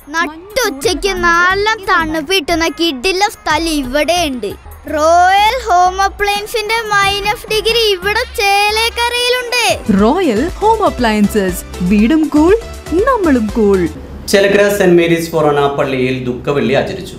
നട്ടുച്ചയ്ക്ക് നല്ല തണുപ്പിട്ടുന്ന കിഡിലെ സ്ഥലം ഇവിടെയുണ്ട് റോയൽ ഹോം അപ്ലയൻസിന്റെ മൈനസ് ഡിഗ്രി ഇവിടെ ചേലേക്കരയിലുണ്ട് റോയൽ ഹോം അപ്ലയൻസസ് വീടും കൂൾ നമ്മളും cool Chelakkara Saint Mary's forane പള്ളിയിൽ ദുഃഖവെള്ളി ആചരിച്ചു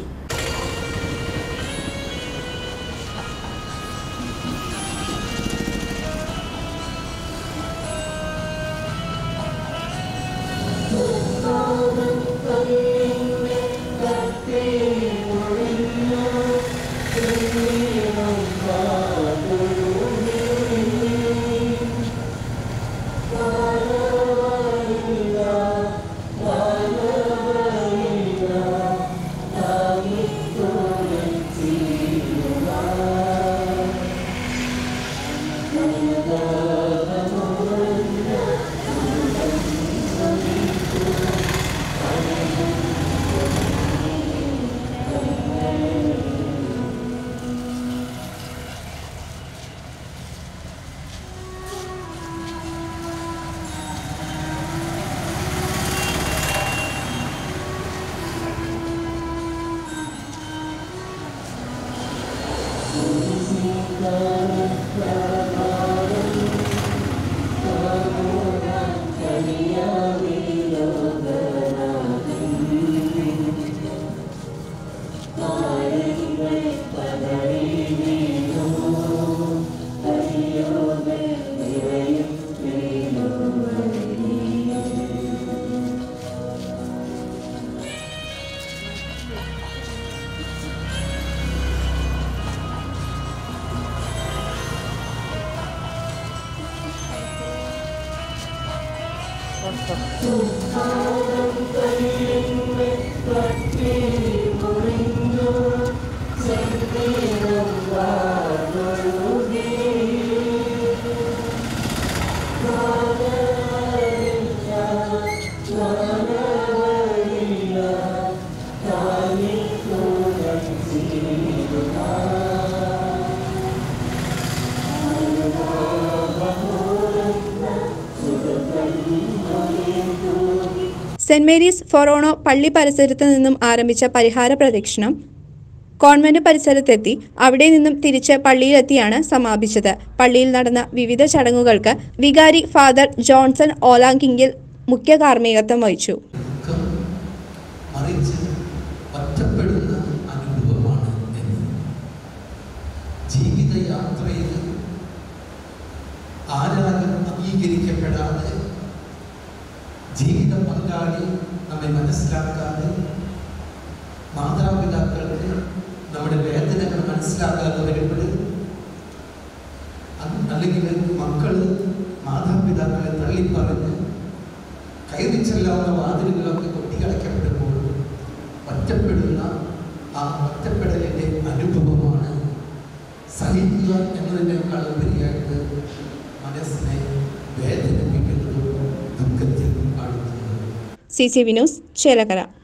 സെന്റ് മേരീസ് ഫൊറോണോ പള്ളി പരിസരത്ത് നിന്നും ആരംഭിച്ച പരിഹാര പ്രദക്ഷിണം കോൺവെന്റ് പരിസരത്തെത്തി അവിടെ നിന്നും തിരിച്ച് പള്ളിയിലെത്തിയാണ് സമാപിച്ചത് പള്ളിയിൽ നടന്ന വിവിധ ചടങ്ങുകൾക്ക് വികാരി ഫാദർ ജോൺസൺ ഓലാങ്കിങ്കിൽ മുഖ്യ കാർമ്മികത്വം വഹിച്ചു ദുഃഖം മറിച്ച് ഒറ്റപ്പെടുന്ന അനുഭവമാണ് എന്ന് ജീവിതയാത്രയിൽ ആരാലും അംഗീകരിക്കപ്പെടാതെ ജീവിത പങ്കാളി നമ്മെ മനസ്സിലാക്കാതെ മാതാപിതാക്കൾക്ക് നമ്മുടെ വേദനകൾ മനസ്സിലാക്കാതെ വരുമ്പോൾ അത് അല്ലെങ്കിൽ മക്കൾ മാതാപിതാക്കളെ തള്ളിപ്പറഞ്ഞ് കയറി ചെല്ലാവുന്ന വാതിലുകളൊക്കെ കൊട്ടിയടയ്ക്കപ്പെടുമ്പോൾ ഒറ്റപ്പെടുന്ന ആ ഒറ്റപ്പെടലിൻ്റെ അനുഭവമാണ് സഹിക്കുക എന്നതിനേക്കാൾ ഉപരിയായിട്ട് മനസ്സിനെ വേദനിപ്പിക്കുന്നതും ദുഃഖത്തിൽ ആഴ്ത്തുന്നതും C C V news Chelakkara